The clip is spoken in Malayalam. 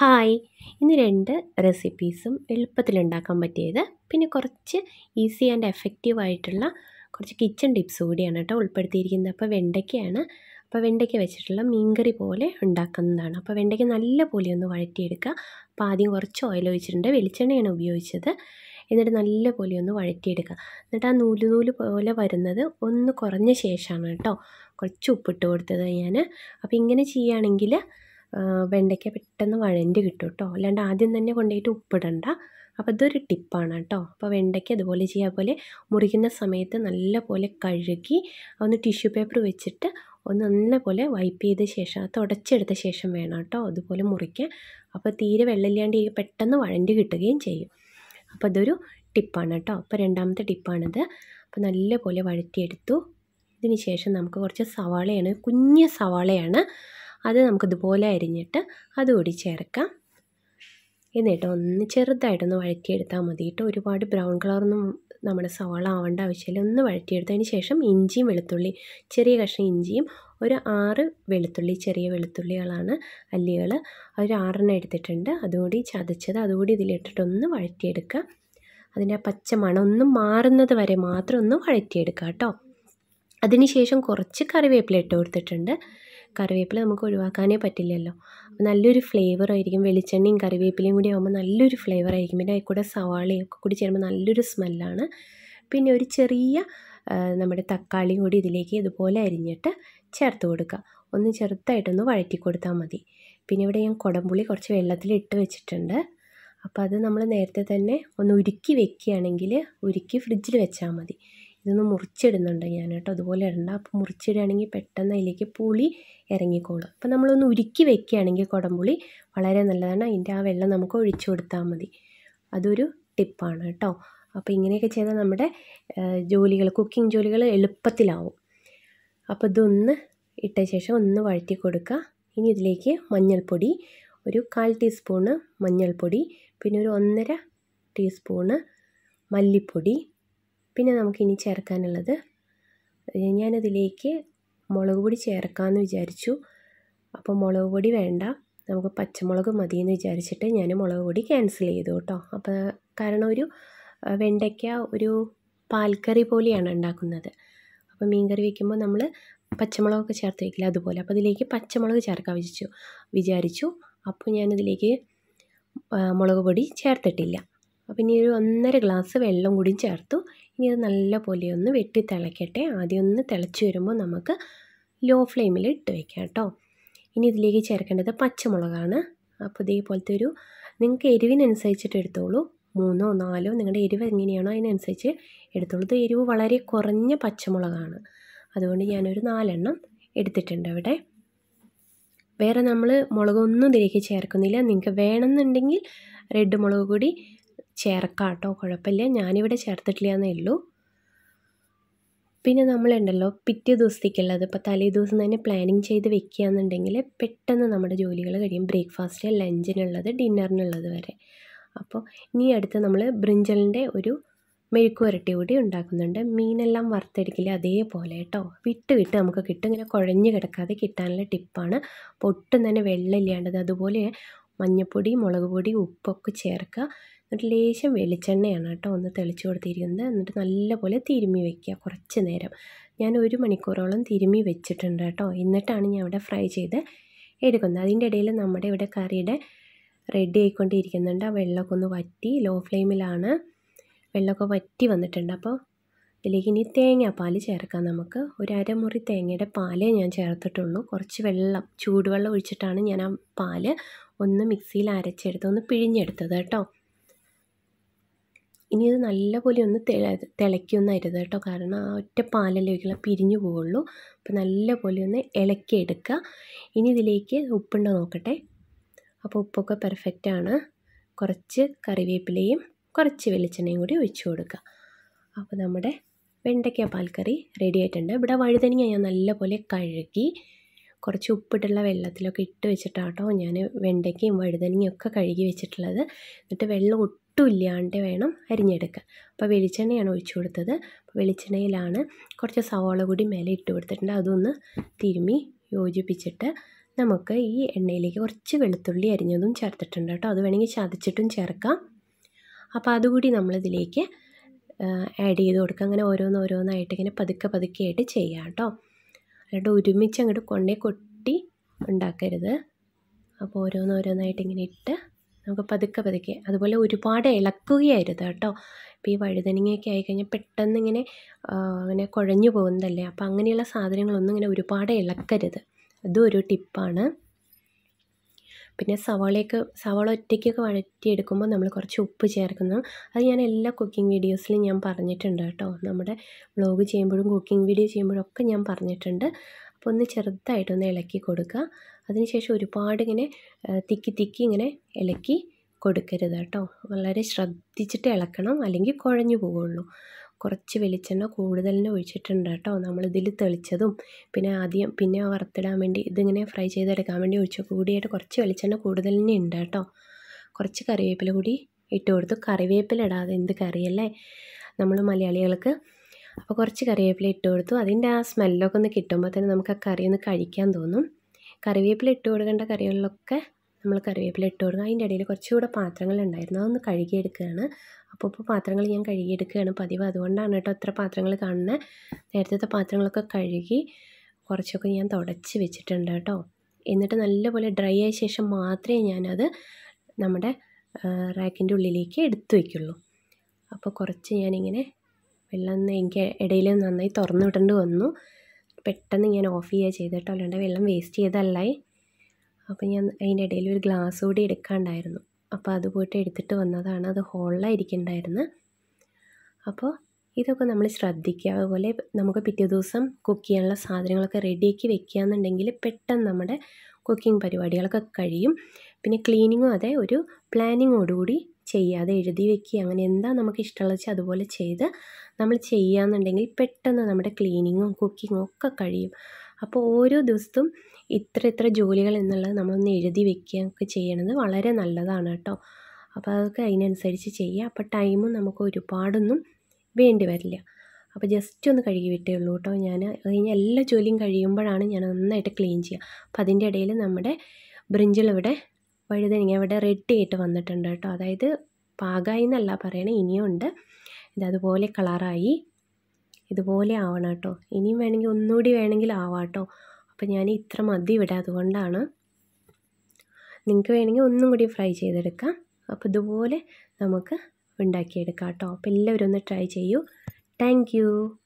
ഹായ് ഇന്ന് രണ്ട് റെസിപ്പീസും എളുപ്പത്തിൽ ഉണ്ടാക്കാൻ പറ്റിയത് പിന്നെ കുറച്ച് ഈസി ആൻഡ് എഫക്റ്റീവ് ആയിട്ടുള്ള കുറച്ച് കിച്ചൺ ടിപ്സ് കൂടിയാണ് കേട്ടോ ഉൾപ്പെടുത്തിയിരിക്കുന്നത് അപ്പോൾ വെണ്ടയ്ക്കയാണ് അപ്പോൾ വെണ്ടയ്ക്ക വെച്ചിട്ടുള്ള മീൻകറി പോലെ ഉണ്ടാക്കുന്നതാണ് അപ്പോൾ വെണ്ടയ്ക്ക നല്ല പോലെ ഒന്ന് വഴറ്റിയെടുക്കുക അപ്പോൾ ആദ്യം കുറച്ച് ഓയിൽ ഒഴിച്ചിട്ടുണ്ട് വെളിച്ചെണ്ണയാണ് ഉപയോഗിച്ചത് എന്നിട്ട് നല്ല പോലെ ഒന്ന് വഴറ്റിയെടുക്കുക എന്നിട്ട് ആ നൂല് നൂല് പോലെ വരുന്നത് ഒന്ന് കുറഞ്ഞ ശേഷമാണ് കേട്ടോ കുറച്ച് ഉപ്പിട്ട് കൊടുത്തത് ഞാൻ അപ്പോൾ ഇങ്ങനെ ചെയ്യുകയാണെങ്കിൽ വെണ്ടയ്ക്ക പെട്ടെന്ന് വഴണ്ട് കിട്ടും കേട്ടോ അല്ലാണ്ട് ആദ്യം തന്നെ കൊണ്ടുപോയിട്ട് ഉപ്പിടണ്ട അപ്പോൾ ഇതൊരു ടിപ്പാണ് കേട്ടോ അപ്പോൾ വെണ്ടയ്ക്ക അതുപോലെ ചെയ്യുക പോലെ മുറിക്കുന്ന സമയത്ത് നല്ല പോലെ കഴുകി ഒന്ന് ടിഷ്യൂ പേപ്പർ വെച്ചിട്ട് ഒന്ന് നല്ല പോലെ വൈപ്പ് ചെയ്ത ശേഷം തുടച്ചെടുത്ത ശേഷം വേണം കേട്ടോ അതുപോലെ മുറിക്കാൻ അപ്പോൾ തീരെ വെള്ളമില്ലാണ്ട് പെട്ടെന്ന് വഴണ്ട് കിട്ടുകയും ചെയ്യും അപ്പോൾ അതൊരു ടിപ്പാണ് കേട്ടോ അപ്പോൾ രണ്ടാമത്തെ ടിപ്പാണിത് അപ്പോൾ നല്ല പോലെ വഴറ്റിയെടുത്തു ഇതിന് ശേഷം നമുക്ക് കുറച്ച് സവാളയാണ് കുഞ്ഞ് സവാളയാണ് അത് നമുക്കിതുപോലെ അരിഞ്ഞിട്ട് അതുകൂടി ചേർക്കാം എന്നിട്ട് ഒന്ന് ചെറുതായിട്ടൊന്ന് വഴറ്റിയെടുത്താൽ മതി കേട്ടോ ഒരുപാട് ബ്രൗൺ കളറൊന്നും നമ്മുടെ സവാള ആവേണ്ട ആവശ്യമില്ല ഒന്ന് വഴറ്റിയെടുത്തതിന് ശേഷം ഇഞ്ചിയും വെളുത്തുള്ളി ചെറിയ കഷ്ണം ഇഞ്ചിയും ഒരു ആറ് വെളുത്തുള്ളി ചെറിയ വെളുത്തുള്ളികളാണ് അല്ലികൾ ഒരു ആറെണ്ണം എടുത്തിട്ടുണ്ട് അതുകൂടി ചതച്ചത് അതുകൂടി ഇതിലിട്ടിട്ടൊന്ന് വഴറ്റിയെടുക്കുക അതിൻ്റെ ആ പച്ച മണം ഒന്ന് മാറുന്നത് വരെ മാത്രം ഒന്ന് വഴറ്റിയെടുക്കുക കേട്ടോ അതിനുശേഷം കുറച്ച് കറിവേപ്പില ഇട്ട് കൊടുത്തിട്ടുണ്ട് കറിവേപ്പില നമുക്ക് ഒഴിവാക്കാനേ പറ്റില്ലല്ലോ നല്ലൊരു ഫ്ലേവർ ആയിരിക്കും വെളിച്ചെണ്ണയും കറിവേപ്പിലയും കൂടി ആകുമ്പോൾ നല്ലൊരു ഫ്ലേവർ ആയിരിക്കും പിന്നെ അതിൽ കൂടെ സവാളയും ഒക്കെ കൂടി ചേരുമ്പോൾ നല്ലൊരു സ്മെല്ലാണ് പിന്നെ ഒരു ചെറിയ നമ്മുടെ തക്കാളി കൂടി ഇതിലേക്ക് ഇതുപോലെ അരിഞ്ഞിട്ട് ചേർത്ത് കൊടുക്കുക ഒന്ന് ചെറുതായിട്ടൊന്ന് വഴറ്റി കൊടുത്താൽ മതി പിന്നെ ഇവിടെ ഞാൻ കുടംപുളി കുറച്ച് വെള്ളത്തിൽ ഇട്ട് വെച്ചിട്ടുണ്ട് അപ്പോൾ അത് നമ്മൾ നേരത്തെ തന്നെ ഒന്ന് ഉരുക്കി വെക്കുകയാണെങ്കിൽ ഉരുക്കി ഫ്രിഡ്ജിൽ വെച്ചാൽ മതി ഇതൊന്ന് മുറിച്ചിടുന്നുണ്ട് ഞാൻ കേട്ടോ അതുപോലെ ഇടണ്ട അപ്പോൾ മുറിച്ചിടുകയാണെങ്കിൽ പെട്ടെന്ന് അതിലേക്ക് പുളി ഇറങ്ങിക്കോളും അപ്പോൾ നമ്മളൊന്ന് ഉരുക്കി വെക്കുകയാണെങ്കിൽ കുടംപുളി വളരെ നല്ലതാണ് അതിൻ്റെ ആ വെള്ളം നമുക്ക് ഒഴിച്ചു കൊടുത്താൽ മതി അതൊരു ടിപ്പാണ് കേട്ടോ അപ്പോൾ ഇങ്ങനെയൊക്കെ ചെയ്താൽ നമ്മുടെ ജോലികൾ കുക്കിംഗ് ജോലികൾ എളുപ്പത്തിലാവും അപ്പോൾ ഇതൊന്ന് ഇട്ട ശേഷം ഒന്ന് വഴറ്റി കൊടുക്കുക ഇനി ഇതിലേക്ക് മഞ്ഞൾപ്പൊടി ഒരു കാൽ ടീസ്പൂണ് മഞ്ഞൾപ്പൊടി പിന്നെ ഒരു ഒന്നര ടീസ്പൂണ് മല്ലിപ്പൊടി പിന്നെ നമുക്കിനി ചേർക്കാനുള്ളത് ഞാനതിലേക്ക് മുളക് പൊടി ചേർക്കാമെന്ന് വിചാരിച്ചു അപ്പോൾ മുളക് പൊടി വേണ്ട നമുക്ക് പച്ചമുളക് മതിയെന്ന് വിചാരിച്ചിട്ട് ഞാൻ മുളക് പൊടി ക്യാൻസൽ ചെയ്തു കേട്ടോ അപ്പോൾ കാരണം ഒരു വെണ്ടയ്ക്ക ഒരു പാൽക്കറി പോലെയാണ് ഉണ്ടാക്കുന്നത് അപ്പോൾ മീൻ കറി വയ്ക്കുമ്പോൾ നമ്മൾ പച്ചമുളകൊക്കെ ചേർത്ത് വയ്ക്കില്ല അതുപോലെ അപ്പോൾ അതിലേക്ക് പച്ചമുളക് ചേർക്കാൻ വിചാരിച്ചു വിചാരിച്ചു അപ്പോൾ ഞാനതിലേക്ക് മുളക് പൊടി ചേർത്തിട്ടില്ല അപ്പോൾ ഇനി ഒരു ഒന്നര ഗ്ലാസ് വെള്ളം കൂടി ചേർത്തു ഇനി അത് നല്ല പോലെ ഒന്ന് വെട്ടി തിളയ്ക്കട്ടെ ആദ്യം ഒന്ന് തിളച്ച് വരുമ്പോൾ നമുക്ക് ലോ ഫ്ലെയിമിൽ ഇട്ട് വയ്ക്കാം കേട്ടോ ഇനി ഇതിലേക്ക് ചേർക്കേണ്ടത് പച്ചമുളകാണ് അപ്പോൾ ഇതേപോലത്തെ ഒരു നിങ്ങൾക്ക് എരിവിനനുസരിച്ചിട്ട് എടുത്തോളൂ മൂന്നോ നാലോ നിങ്ങളുടെ എരിവ് എങ്ങനെയാണോ അതിനനുസരിച്ച് എടുത്തോളൂ ഇത് എരിവ് വളരെ കുറഞ്ഞ പച്ചമുളകാണ് അതുകൊണ്ട് ഞാനൊരു നാലെണ്ണം എടുത്തിട്ടുണ്ട് അവിടെ വേറെ നമ്മൾ മുളകൊന്നും ഇതിലേക്ക് ചേർക്കുന്നില്ല നിങ്ങൾക്ക് വേണമെന്നുണ്ടെങ്കിൽ റെഡ് മുളക് കൂടി ചേർക്കാം കേട്ടോ കുഴപ്പമില്ല ഞാനിവിടെ ചേർത്തിട്ടില്ല എന്നേ ഉള്ളൂ പിന്നെ നമ്മളുണ്ടല്ലോ പിറ്റേ ദിവസത്തേക്കുള്ളത് ഇപ്പോൾ തലേ ദിവസം തന്നെ പ്ലാനിങ് ചെയ്ത് വെക്കുകയെന്നുണ്ടെങ്കിൽ പെട്ടെന്ന് നമ്മുടെ ജോലികൾ കഴിയും ബ്രേക്ക്ഫാസ്റ്റ് ലഞ്ചിനുള്ളത് ഡിന്നറിനുള്ളത് വരെ അപ്പോൾ ഇനി അടുത്ത് നമ്മൾ ബ്രിഞ്ചലിൻ്റെ ഒരു മെഴുക്ക് വരട്ടി കൂടി ഉണ്ടാക്കുന്നുണ്ട് മീനെല്ലാം വറുത്തെടുക്കില്ല അതേപോലെ കേട്ടോ വിട്ട് വിട്ട് നമുക്ക് കിട്ടും ഇങ്ങനെ കുഴഞ്ഞ് കിടക്കാതെ കിട്ടാനുള്ള ടിപ്പാണ് അപ്പോൾ ഒട്ടും തന്നെ വെള്ളമില്ലാണ്ടത് അതുപോലെ മഞ്ഞൾപ്പൊടി മുളക് പൊടി ഉപ്പൊക്കെ ചേർക്കുക എന്നിട്ട് ലേശം വെളിച്ചെണ്ണയാണ് കേട്ടോ ഒന്ന് തെളിച്ച് കൊടുത്തിരിക്കുന്നത് എന്നിട്ട് നല്ലപോലെ തിരുമ്മി വയ്ക്കുക കുറച്ച് നേരം ഞാൻ ഒരു മണിക്കൂറോളം തിരുമ്മി വെച്ചിട്ടുണ്ട് കേട്ടോ എന്നിട്ടാണ് ഞാൻ ഇവിടെ ഫ്രൈ ചെയ്ത് എടുക്കുന്നത് അതിൻ്റെ ഇടയിൽ നമ്മുടെ ഇവിടെ കറിയുടെ റെഡി ആയിക്കൊണ്ടിരിക്കുന്നുണ്ട് ആ വെള്ളമൊക്കെ ഒന്ന് വറ്റി ലോ ഫ്ലെയിമിലാണ് വെള്ളമൊക്കെ വറ്റി വന്നിട്ടുണ്ട് അപ്പോൾ ഇതിലേക്ക് ഇനി തേങ്ങാപ്പാൽ ചേർക്കാം നമുക്ക് ഒരു അരമുറി തേങ്ങയുടെ പാലേ ഞാൻ ചേർത്തിട്ടുള്ളൂ കുറച്ച് വെള്ളം ചൂടുവെള്ളം ഒഴിച്ചിട്ടാണ് ഞാൻ ആ പാല് ഒന്ന് മിക്സിയിൽ അരച്ചെടുത്ത് ഒന്ന് പിഴിഞ്ഞെടുത്തത് കേട്ടോ ഇനി ഇത് നല്ലപോലെ ഒന്ന് തിള തിളയ്ക്കൊന്നും അരുത് കേട്ടോ കാരണം ആ ഒറ്റ പാലല്ലേ ഒഴിക്കുള്ള പിരിഞ്ഞു പോവുള്ളൂ അപ്പോൾ നല്ലപോലെ ഒന്ന് ഇളക്കിയെടുക്കുക ഇനി ഇതിലേക്ക് ഉപ്പുണ്ടോ നോക്കട്ടെ അപ്പോൾ ഉപ്പൊക്കെ പെർഫെക്റ്റാണ് കുറച്ച് കറിവേപ്പിലയും കുറച്ച് വെളിച്ചെണ്ണയും കൂടി ഒഴിച്ചു കൊടുക്കുക അപ്പോൾ നമ്മുടെ വെണ്ടയ്ക്ക പാൽക്കറി റെഡി ആയിട്ടുണ്ട് ഇവിടെ വഴുതനങ്ങ ഞാൻ നല്ലപോലെ കഴുകി കുറച്ച് ഉപ്പിട്ടുള്ള വെള്ളത്തിലൊക്കെ ഇട്ട് വെച്ചിട്ടാട്ടോ ഞാൻ വെണ്ടയ്ക്കയും വഴുതനങ്ങയും ഒക്കെ കഴുകി വെച്ചിട്ടുള്ളത് എന്നിട്ട് വെള്ളം ഒട്ടും ഇല്ലാണ്ട് വേണം അരിഞ്ഞെടുക്കാൻ അപ്പോൾ വെളിച്ചെണ്ണയാണ് ഒഴിച്ചു കൊടുത്തത് അപ്പോൾ വെളിച്ചെണ്ണയിലാണ് കുറച്ച് സവാള കൂടി മേലെ ഇട്ട് കൊടുത്തിട്ടുണ്ട് അതൊന്ന് തിരുമ്മി യോജിപ്പിച്ചിട്ട് നമുക്ക് ഈ എണ്ണയിലേക്ക് കുറച്ച് വെളുത്തുള്ളി അരിഞ്ഞതും ചേർത്തിട്ടുണ്ട് കേട്ടോ അത് വേണമെങ്കിൽ ചതച്ചിട്ടും ചേർക്കാം അപ്പോൾ അതുകൂടി നമ്മളിതിലേക്ക് ആഡ് ചെയ്ത് കൊടുക്കുക അങ്ങനെ ഓരോന്ന് ഓരോന്നായിട്ട് ഇങ്ങനെ പതുക്കെ പതുക്കെ ആയിട്ട് ചെയ്യാം കേട്ടോ അല്ലാണ്ട് ഒരുമിച്ച് അങ്ങോട്ട് കൊണ്ടേ കൊട്ടി ഉണ്ടാക്കരുത് അപ്പോൾ ഓരോന്ന് ഓരോന്നായിട്ട് ഇങ്ങനെ ഇട്ട് നമുക്ക് പതുക്കെ പതുക്കെ അതുപോലെ ഒരുപാട് ഇളക്കുകയായിരുന്നു കേട്ടോ ഇപ്പോൾ ഈ വഴുതനങ്ങയൊക്കെ ആയിക്കഴിഞ്ഞാൽ പെട്ടെന്ന് ഇങ്ങനെ അങ്ങനെ കുഴഞ്ഞു പോകുന്നതല്ലേ അപ്പോൾ അങ്ങനെയുള്ള സാധനങ്ങളൊന്നും ഇങ്ങനെ ഒരുപാട് ഇളക്കരുത് അതും ഒരു ടിപ്പാണ് പിന്നെ സവാളയൊക്കെ സവാള ഒറ്റയ്ക്കൊക്കെ വഴറ്റിയെടുക്കുമ്പോൾ നമ്മൾ കുറച്ച് ഉപ്പ് ചേർക്കുന്നു അത് ഞാൻ എല്ലാ കുക്കിംഗ് വീഡിയോസിലും ഞാൻ പറഞ്ഞിട്ടുണ്ട് കേട്ടോ നമ്മുടെ വ്ളോഗ് ചെയ്യുമ്പോഴും കുക്കിംഗ് വീഡിയോ ചെയ്യുമ്പോഴും ഒക്കെ ഞാൻ പറഞ്ഞിട്ടുണ്ട് അപ്പോൾ ഒന്ന് ചെറുതായിട്ടൊന്ന് ഇളക്കി കൊടുക്കുക അതിനുശേഷം ഒരുപാട് ഇങ്ങനെ തിക്കി തിക്കി ഇങ്ങനെ ഇളക്കി കൊടുക്കരുത് കേട്ടോ വളരെ ശ്രദ്ധിച്ചിട്ട് ഇളക്കണം അല്ലെങ്കിൽ കുഴഞ്ഞു പോവുള്ളൂ കുറച്ച് വെളിച്ചെണ്ണ കൂടുതൽ തന്നെ ഒഴിച്ചിട്ടുണ്ട് കേട്ടോ നമ്മളിതിൽ തെളിച്ചതും പിന്നെ ആദ്യം പിന്നെ വറുത്തിടാൻ വേണ്ടി ഇതിങ്ങനെ ഫ്രൈ ചെയ്തെടുക്കാൻ വേണ്ടി ഒഴിച്ചു കൂടിയായിട്ട് കുറച്ച് വെളിച്ചെണ്ണ കൂടുതൽ തന്നെ ഉണ്ട് കേട്ടോ കുറച്ച് കറിവേപ്പില കൂടി ഇട്ട് കൊടുത്തു കറിവേപ്പില ഇടാതെ എന്ത് കറിയല്ലേ നമ്മൾ മലയാളികൾക്ക് അപ്പോൾ കുറച്ച് കറിവേപ്പില ഇട്ട് കൊടുത്തു അതിൻ്റെ ആ സ്മെല്ലൊക്കെ ഒന്ന് കിട്ടുമ്പോൾ തന്നെ നമുക്ക് ആ കറി ഒന്ന് കഴിക്കാൻ തോന്നും കറിവേപ്പില ഇട്ട് കൊടുക്കേണ്ട കറികളിലൊക്കെ നമ്മൾ കറിവേപ്പില ഇട്ട് കൊടുക്കുക അതിൻ്റെ ഇടയിൽ കുറച്ചുകൂടെ പാത്രങ്ങളുണ്ടായിരുന്നു അതൊന്ന് കഴുകിയെടുക്കുകയാണ് അപ്പോൾ ഇപ്പോൾ പാത്രങ്ങൾ ഞാൻ കഴുകിയെടുക്കുകയാണ് പതിവ് അതുകൊണ്ടാണ് കേട്ടോ അത്ര പാത്രങ്ങൾ കാണുന്നത് നേരത്തെ പാത്രങ്ങളൊക്കെ കഴുകി കുറച്ചൊക്കെ ഞാൻ തുടച്ച് വെച്ചിട്ടുണ്ട് കേട്ടോ എന്നിട്ട് നല്ലപോലെ ഡ്രൈ ആയ ശേഷം മാത്രമേ ഞാനത് നമ്മുടെ റാക്കിൻ്റെ ഉള്ളിലേക്ക് എടുത്തു വയ്ക്കുള്ളൂ അപ്പോൾ കുറച്ച് ഞാനിങ്ങനെ വെള്ളം എനിക്ക് ഇടയിൽ നന്നായി തുറന്നു വിടേണ്ടി വന്നു പെട്ടെന്ന് ഞാൻ ഓഫ് ചെയ്യുക ചെയ്തിട്ടോ അല്ലാണ്ട് വെള്ളം വേസ്റ്റ് ചെയ്തല്ലായി അപ്പോൾ ഞാൻ അതിൻ്റെ ഇടയിൽ ഒരു ഗ്ലാസ് കൂടി എടുക്കാണ്ടായിരുന്നു അപ്പോൾ അത് പോയിട്ട് എടുത്തിട്ട് വന്നതാണ് അത് ഹോളിലായിരിക്കുന്നുണ്ടായിരുന്നു അപ്പോൾ ഇതൊക്കെ നമ്മൾ ശ്രദ്ധിക്കുക അതുപോലെ നമുക്ക് പിറ്റേ ദിവസം കുക്ക് ചെയ്യാനുള്ള സാധനങ്ങളൊക്കെ റെഡിയാക്കി വെക്കുകയെന്നുണ്ടെങ്കിൽ പെട്ടെന്ന് നമ്മുടെ കുക്കിംഗ് പരിപാടികളൊക്കെ കഴിയും പിന്നെ ക്ലീനിങ്ങും അതെ ഒരു പ്ലാനിങ്ങോടുകൂടി ചെയ്യാതെ എഴുതി വെക്കുക അങ്ങനെ എന്താ നമുക്ക് ഇഷ്ടമുള്ളത് വെച്ചാൽ അതുപോലെ ചെയ്ത് നമ്മൾ ചെയ്യുകയെന്നുണ്ടെങ്കിൽ പെട്ടെന്ന് നമ്മുടെ ക്ലീനിങ്ങും കുക്കിങ്ങും ഒക്കെ കഴിയും അപ്പോൾ ഓരോ ദിവസവും ഇത്ര ഇത്ര ജോലികൾ എന്നുള്ളത് നമ്മളൊന്ന് എഴുതി വെക്കുകയൊക്കെ ചെയ്യണത് വളരെ നല്ലതാണ് കേട്ടോ അപ്പോൾ അതൊക്കെ അതിനനുസരിച്ച് ചെയ്യുക അപ്പോൾ ടൈമും നമുക്ക് ഒരുപാടൊന്നും വേണ്ടി വരില്ല അപ്പോൾ ജസ്റ്റ് ഒന്ന് കഴുകി വിട്ടേ ഉള്ളൂ കേട്ടോ ഞാൻ കഴിഞ്ഞ എല്ലാ ജോലിയും കഴിയുമ്പോഴാണ് ഞാൻ നന്നായിട്ട് ക്ലീൻ ചെയ്യുക അപ്പോൾ അതിൻ്റെ ഇടയിൽ നമ്മുടെ ബ്രിഞ്ചിൽ ഇവിടെ വഴുതനങ്ങ ഇവിടെ റെഡി ആയിട്ട് വന്നിട്ടുണ്ട് കേട്ടോ അതായത് പാകമായി എന്നല്ല പറയണേ ഇനിയും ഉണ്ട് ഇതതുപോലെ കളറായി ഇതുപോലെ ആവണം കേട്ടോ ഇനിയും വേണമെങ്കിൽ ഒന്നുകൂടി വേണമെങ്കിൽ ആവാം കേട്ടോ അപ്പോൾ ഞാൻ ഇത്ര മതി ഇവിടെ അതുകൊണ്ടാണ് നിങ്ങൾക്ക് വേണമെങ്കിൽ ഒന്നും കൂടി ഫ്രൈ ചെയ്തെടുക്കാം അപ്പോൾ ഇതുപോലെ നമുക്ക് ഉണ്ടാക്കിയെടുക്കാം കേട്ടോ അപ്പോൾ എല്ലാവരും ഒന്ന് ട്രൈ ചെയ്യൂ താങ്ക്